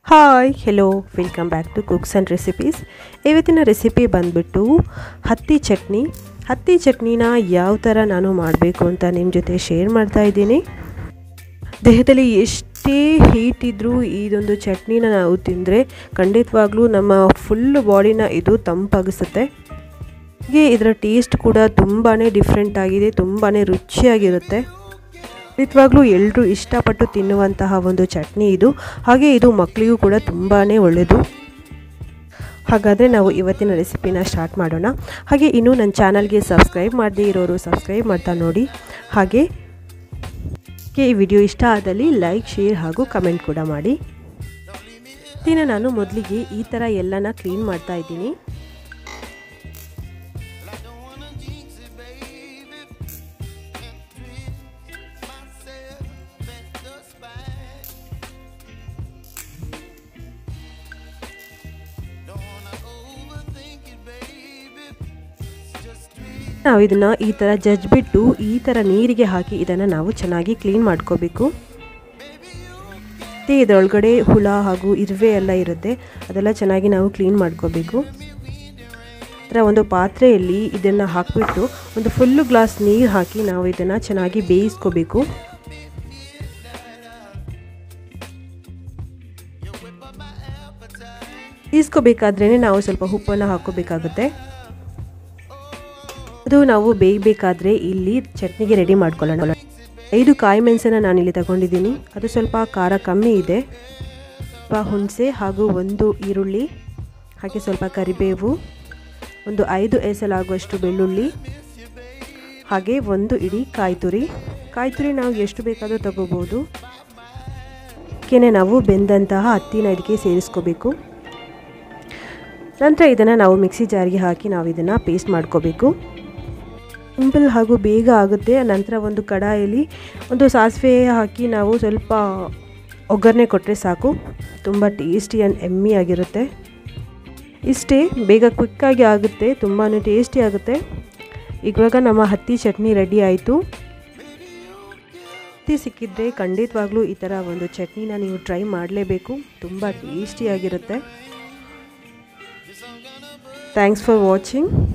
hi hello welcome back to cooks and recipes ಇವತ್ತಿನ recipe ಬಂದ್ಬಿಟ್ಟು ಹತ್ತಿ ಚಟ್ನಿ ಹತ್ತಿ ಚಟ್ನಿನ ಯಾವ ಥರ ನಾನು ಮಾಡಬೇಕು ಅಂತ ನಿಮ್ಮ ಜೊತೆ ಶೇರ್ ಮಾಡ್ತಾ ಇದ್ದೀನಿ ದೇಹದಲ್ಲಿ ಎಷ್ಟೇ ಹೀಟ್ ಇದ್ದರೂ ಇದೊಂದು ಚಟ್ನಿನ ನಾವು ತಿಂದರೆ ಖಂಡಿತವಾಗ್ಲೂ ನಮ್ಮ ಫುಲ್ ಬಾಡಿನ ಇದು ತಂಪಾಗಿಸುತ್ತೆ ಹೀಗೆ ಇದರ ಟೇಸ್ಟ್ ಕೂಡ ತುಂಬಾ ಡಿಫ್ರೆಂಟ್ ಆಗಿದೆ ತುಂಬಾ ರುಚಿಯಾಗಿರುತ್ತೆ ಖಂಡಿತವಾಗ್ಲೂ ಎಲ್ಲರೂ ಇಷ್ಟಪಟ್ಟು ತಿನ್ನುವಂತಹ ಒಂದು ಚಟ್ನಿ ಇದು ಹಾಗೆ ಇದು ಮಕ್ಕಳಿಗೂ ಕೂಡ ತುಂಬಾ ಒಳ್ಳೆಯದು ಹಾಗಾದರೆ ನಾವು ಇವತ್ತಿನ ರೆಸಿಪಿನ ಸ್ಟಾರ್ಟ್ ಮಾಡೋಣ ಹಾಗೆ ಇನ್ನೂ ನನ್ನ ಚಾನಲ್ಗೆ ಸಬ್ಸ್ಕ್ರೈಬ್ ಮಾಡದೇ ಇರೋರು ಸಬ್ಸ್ಕ್ರೈಬ್ ಮಾಡ್ತಾ ನೋಡಿ ಹಾಗೆ ಈ ವಿಡಿಯೋ ಇಷ್ಟ ಆದಲ್ಲಿ ಲೈಕ್ ಶೇರ್ ಹಾಗೂ ಕಮೆಂಟ್ ಕೂಡ ಮಾಡಿ ದಿನ ನಾನು ಮೊದಲಿಗೆ ಈ ಥರ ಎಲ್ಲನ ಕ್ಲೀನ್ ಮಾಡ್ತಾ ಇದ್ದೀನಿ ನಾವು ಇದನ್ನು ಈ ಥರ ಜಜ್ಬಿಟ್ಟು ಈ ಥರ ನೀರಿಗೆ ಹಾಕಿ ಇದನ್ನು ನಾವು ಚೆನ್ನಾಗಿ ಕ್ಲೀನ್ ಮಾಡ್ಕೋಬೇಕು ಮತ್ತು ಇದರೊಳಗಡೆ ಹುಳ ಹಾಗೂ ಇರುವೆ ಎಲ್ಲ ಇರುತ್ತೆ ಅದೆಲ್ಲ ಚೆನ್ನಾಗಿ ನಾವು ಕ್ಲೀನ್ ಮಾಡ್ಕೋಬೇಕು ಥರ ಒಂದು ಪಾತ್ರೆಯಲ್ಲಿ ಇದನ್ನು ಹಾಕಿಬಿಟ್ಟು ಒಂದು ಫುಲ್ಲು ಗ್ಲಾಸ್ ನೀರು ಹಾಕಿ ನಾವು ಇದನ್ನು ಚೆನ್ನಾಗಿ ಬೇಯಿಸ್ಕೋಬೇಕು ಬೇಯಿಸ್ಕೋಬೇಕಾದ್ರೇ ನಾವು ಸ್ವಲ್ಪ ಉಪ್ಪನ್ನು ಹಾಕೋಬೇಕಾಗುತ್ತೆ ಅದು ನಾವು ಬೇಯಬೇಕಾದ್ರೆ ಇಲ್ಲಿ ಚಟ್ನಿಗೆ ರೆಡಿ ಮಾಡ್ಕೊಳ್ಳೋಣ ಐದು ಕಾಯಿ ಮೆಣಸನ್ನು ನಾನಿಲ್ಲಿ ತಗೊಂಡಿದ್ದೀನಿ ಅದು ಸ್ವಲ್ಪ ಖಾರ ಕಮ್ಮಿ ಇದೆ ಸ್ವಲ್ಪ ಹುಣಸೆ ಹಾಗೂ ಒಂದು ಈರುಳ್ಳಿ ಹಾಗೆ ಸ್ವಲ್ಪ ಕರಿಬೇವು ಒಂದು ಐದು ಎಸಲಾಗುವಷ್ಟು ಬೆಳ್ಳುಳ್ಳಿ ಹಾಗೆ ಒಂದು ಇಡೀ ಕಾಯಿ ತುರಿ ಕಾಯಿ ತುರಿ ನಾವು ಎಷ್ಟು ಬೇಕಾದರೂ ತಗೋಬೋದು ಅದಕ್ಕೆ ನಾವು ಬೆಂದಂತಹ ಹತ್ತಿನ ಇದಕ್ಕೆ ಸೇರಿಸ್ಕೋಬೇಕು ನಂತರ ಇದನ್ನು ನಾವು ಮಿಕ್ಸಿ ಜಾರಿಗೆ ಹಾಕಿ ನಾವು ಇದನ್ನು ಪೇಸ್ಟ್ ಮಾಡ್ಕೋಬೇಕು ಸಿಂಪಲ್ ಹಾಗೂ ಬೇಗ ಆಗುತ್ತೆ ನಂತರ ಒಂದು ಕಡಾಯಲ್ಲಿ ಒಂದು ಸಾಸಿವೆ ಹಾಕಿ ನಾವು ಸ್ವಲ್ಪ ಒಗ್ಗರಣೆ ಕೊಟ್ಟರೆ ಸಾಕು ತುಂಬ ಟೇಸ್ಟಿ ಆ್ಯಂಡ್ ಎಮ್ಮಿ ಆಗಿರುತ್ತೆ ಇಷ್ಟೇ ಬೇಗ ಕ್ವಿಕ್ಕಾಗಿ ಆಗುತ್ತೆ ತುಂಬಾ ಟೇಸ್ಟಿ ಆಗುತ್ತೆ ಇವಾಗ ನಮ್ಮ ಹತ್ತಿ ಚಟ್ನಿ ರೆಡಿ ಆಯಿತು ಹತ್ತಿ ಸಿಕ್ಕಿದ್ರೆ ಖಂಡಿತವಾಗ್ಲೂ ಈ ಥರ ಒಂದು ಚಟ್ನಿನ ನೀವು ಟ್ರೈ ಮಾಡಲೇಬೇಕು ತುಂಬ ಟೇಸ್ಟಿಯಾಗಿರುತ್ತೆ ಥ್ಯಾಂಕ್ಸ್ ಫಾರ್ ವಾಚಿಂಗ್